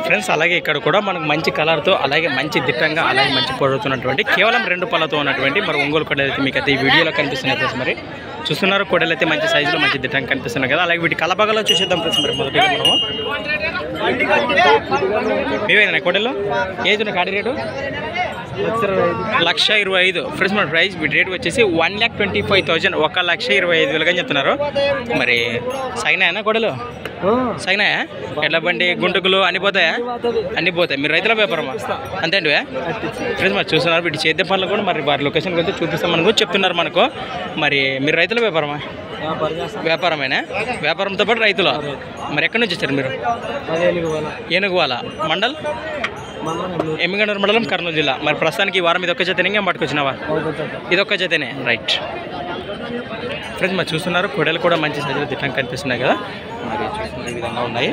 friends అలాగే ఇక్కడ కూడా మనకు మంచి కలర్తో అలాగే మంచి దిట్టంగా అలాగే మంచి పొడుతున్నటువంటి కేవలం రెండు పళ్ళతో ఉన్నటువంటి మరి ఒంగోలు కొడలు అయితే మీకు అయితే ఈ వీడియోలో కనిపిస్తున్నాయి ఫ్రెండ్స్ మరి చూస్తున్నారు కొడలు అయితే మంచి సైజులో మంచి దిట్టంగా కనిపిస్తున్నాయి కదా అలాగే వీటి కలబగలో చూసేద్దాం ఫ్రెండ్స్ మరి మొదటిగా మనము మేవేనా కొడలు ఏజ్ కాడి రేటు లక్ష ఇరవై ఐదు ఫ్రెండ్స్ మన ప్రైస్ వీటి రేట్ వచ్చేసి one lakh twenty five thousand ఒక లక్ష ఇరవై ఐదు వేలుగా చెప్తున్నారు మరి సైనాయనా కొడలు సైనాయా ఎడ్ల బండి గుంటుకులు అన్ని పోతాయా అన్ని పోతాయి మీరు రైతుల వ్యాపారమా అంతే అండి ఫ్రెండ్స్ మరి చూస్తున్నారు వీటి చేద్దే పనులు కూడా మరి వారి లొకేషన్ గురించి చూపిస్తాం మనకు చెప్తున్నారు మనకు మరి మీరు రైతుల వ్యాపారమా వ్యాపారమేనా వ్యాపారంతో పాటు రైతులు మరి ఎక్కడి నుంచి వచ్చారు మీరు ఏనుగువాల మండల్ ఎమ్మిగండూరు మండలం కర్నూలు జిల్లా మరి ప్రస్తుతానికి ఈ వారం ఇది ఒక్క జతనే ఇంకా పట్టుకొచ్చినావా ఇది ఒక్క జతనే రైట్ ఫ్రెండ్స్ మరి చూస్తున్నారు కొడలు కూడా మంచి సైజులో దిట్టంగా కనిపిస్తున్నాయి కదా మరి చూస్తున్న ఈ విధంగా ఉన్నాయి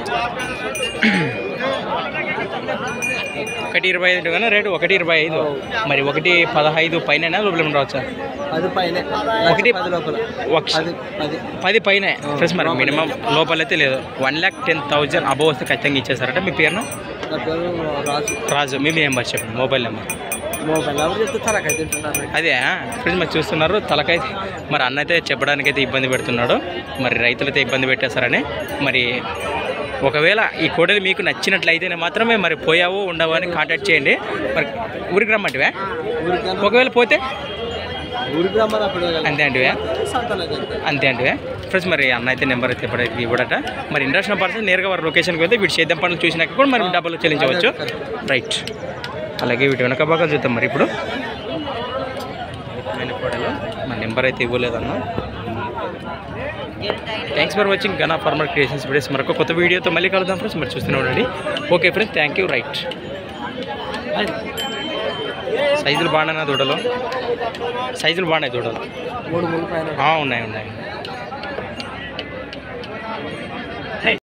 ఒకటి ఇరవై ఐదు కానీ రేటు ఒకటి ఇరవై ఐదు మరి ఒకటి పదహైదు పైన లోపల రావచ్చా అది పైన ఒకటి పది లోపల ఒక అది అది పది పైన ఫ్రెండ్స్ మరి మినిమం లోపలైతే లేదు one lakh ten thousand above వస్తే ఖచ్చితంగా ఇచ్చేసారట మీ పేరును నా పేరు రాజు రాజు మీ నెంబర్ చెప్పండి మొబైల్ నెంబర్ మొబైల్ ఎవరు చెప్తే తరకాయ తింటున్నారు అదే ఫ్రెండ్స్ మరి చూస్తున్నారు తలకై మరి అన్న అయితే చెప్పడానికి అయితే ఇబ్బంది పెడుతున్నాడు మరి రైతులైతే ఇబ్బంది పెట్టేస్తారని మరి ఒకవేళ ఈ కోడలు మీకు నచ్చినట్లయితేనే మాత్రమే మరి పోయావు ఉండవు అని కాంటాక్ట్ చేయండి మరి ఊరికి రమ్మంటివే ఊరికి ఒకవేళ పోతే ఊరికి రమ్మని అప్పుడు అంతే అంటివే సంతలోకి వెళ్తే అంతే అంటివే ఫ్రెండ్స్ మరి అన్న అయితే నెంబర్ అయితే ఇప్పుడైతే ఇవ్వడట మరి ఇంట్రెస్ట్ పర్సన్ నేరుగా వారి లొకేషన్కి వెళ్తే వీటి సేద్యం పనులు చూసినాక కూడా మరి డబ్బులు చెల్లించవచ్చు రైట్ అలాగే వీటి వెనక భాగాలు చూద్దాం మరి ఇప్పుడు వెనక కోడలు మన నెంబర్ అయితే ఇవ్వలేదన్న థ్యాంక్స్ ఫర్ వాచింగ్ గనా ఫార్మర్ క్రియేషన్స్ వీడియోస్ మరొక కొత్త వీడియోతో మళ్ళీ కలుద్దాం ఫ్రెండ్స్ మరి చూస్తూనే ఉండండి okay friends thank you right సైజులు బాగున్నాయి దూడలు సైజులు బాగున్నాయి దూడలు మూడు మూడు పైన ఆ, ఉన్నాయి ఉన్నాయి